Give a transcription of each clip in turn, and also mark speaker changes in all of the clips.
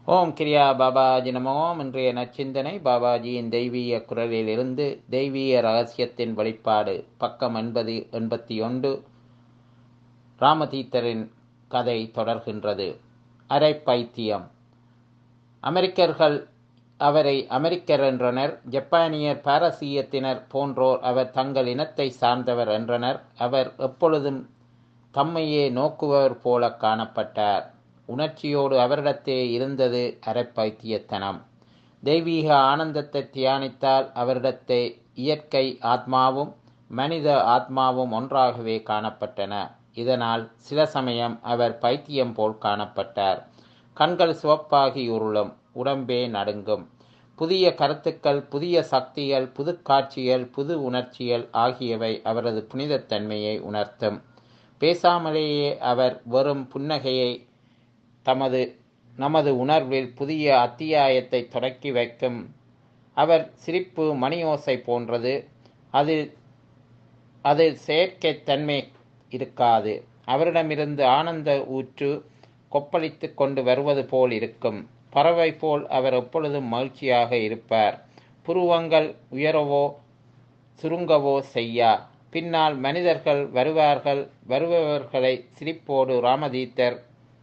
Speaker 1: ஓம் கிரியா பாபாஜி நமோம் இன்றைய நச்சிந்தனை பாபாஜியின் தெய்வீக குரலிலிருந்து தெய்வீக ரகசியத்தின் வெளிப்பாடு பக்கம் எண்பது எண்பத்தி ஒன்று ராமதீத்தரின் கதை தொடர்கின்றது அரை பைத்தியம் அமெரிக்கர்கள் அவரை அமெரிக்கர் என்றனர் ஜப்பானியர் பாரசீகத்தினர் போன்றோர் அவர் தங்கள் இனத்தை சார்ந்தவர் என்றனர் அவர் எப்பொழுதும் தம்மையே நோக்குபவர் போல காணப்பட்டார் உணர்ச்சியோடு அவரிடத்தே இருந்தது அரைப்பைத்தியத்தனம் தெய்வீக ஆனந்தத்தை தியானித்தால் அவரிடத்தை இயற்கை ஆத்மாவும் மனித ஆத்மாவும் ஒன்றாகவே காணப்பட்டன இதனால் சில சமயம் அவர் பைத்தியம் போல் காணப்பட்டார் கண்கள் சிவப்பாகி உருளும் உடம்பே நடுங்கும் புதிய கருத்துக்கள் புதிய சக்திகள் புது காட்சிகள் புது உணர்ச்சிகள் ஆகியவை அவரது புனிதத்தன்மையை உணர்த்தும் பேசாமலேயே அவர் வெறும் புன்னகையை தமது நமது உணர்வில் புதிய அத்தியாயத்தை தொடக்கி வைக்கும் அவர் சிரிப்பு மணியோசை போன்றது அதில் அதில் செயற்கைத்தன்மை இருக்காது அவரிடமிருந்து ஆனந்த ஊற்று கொப்பளித்து கொண்டு வருவது போல் இருக்கும் பறவை போல் அவர் எப்பொழுதும் மகிழ்ச்சியாக இருப்பார் புருவங்கள் உயரவோ சுருங்கவோ செய்யா பின்னால் மனிதர்கள் வருவார்கள் வருபவர்களை சிரிப்போடு ராமதீத்தர்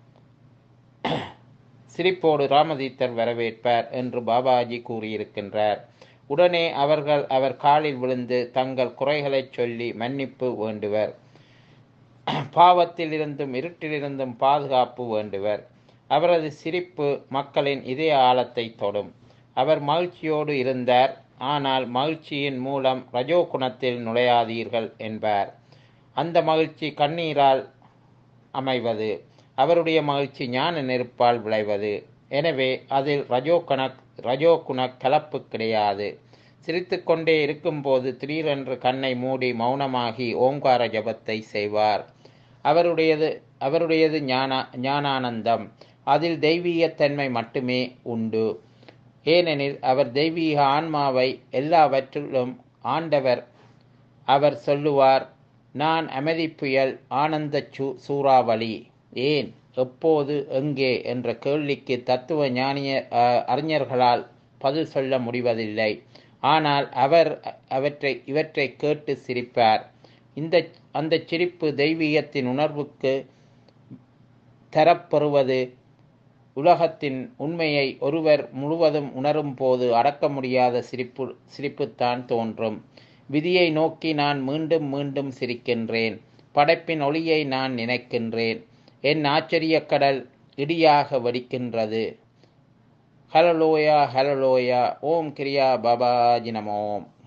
Speaker 1: சிரிப்போடு ராமதீத்தர் வரவேற்பார் என்று பாபாஜி கூறியிருக்கின்றார் உடனே அவர்கள் அவர் காலில் விழுந்து தங்கள் குறைகளைச் சொல்லி மன்னிப்பு வேண்டுவர் பாவத்தில் இருந்தும் இருட்டிலிருந்தும் பாதுகாப்பு வேண்டுவர் அவரது சிரிப்பு மக்களின் இதய ஆழத்தை தொடும் அவர் மகிழ்ச்சியோடு இருந்தார் ஆனால் மகிழ்ச்சியின் மூலம் ரஜோ குணத்தில் நுழையாதீர்கள் என்பார் அந்த மகிழ்ச்சி கண்ணீரால் அமைவது அவருடைய மகிழ்ச்சி ஞான நெருப்பால் விளைவது எனவே அதில் ரஜோ கண ரஜோ குண கலப்பு கிடையாது சிரித்து கொண்டே இருக்கும்போது திடீரென்று கண்ணை மூடி மௌனமாகி ஓங்கார ஜபத்தை செய்வார் அவருடையது அவருடையது ஞான ஞானானந்தம் அதில் தெய்வீகத்தன்மை மட்டுமே உண்டு ஏனெனில் அவர் தெய்வீக ஆன்மாவை எல்லாவற்றிலும் ஆண்டவர் அவர் சொல்லுவார் நான் அமைதி புயல் ஆனந்த சூ சூறாவளி ஏன் எப்போது எங்கே என்ற கேள்விக்கு தத்துவ ஞானிய அறிஞர்களால் பதில் சொல்ல முடிவதில்லை ஆனால் அவர் அவற்றை இவற்றை கேட்டு சிரிப்பார் இந்த அந்த சிரிப்பு தெய்வீகத்தின் உணர்வுக்கு தரப்பெறுவது உலகத்தின் உண்மையை ஒருவர் முழுவதும் உணரும் போது அடக்க முடியாத சிரிப்பு சிரிப்புத்தான் தோன்றும் விதியை நோக்கி நான் மீண்டும் மீண்டும் சிரிக்கின்றேன் படைப்பின் ஒளியை நான் நினைக்கின்றேன் என் ஆச்சரிய கடல் இடியாக வடிக்கின்றது ஹலலோயா ஹலலோயா ஓம் கிரியா பாபாஜி நமோம்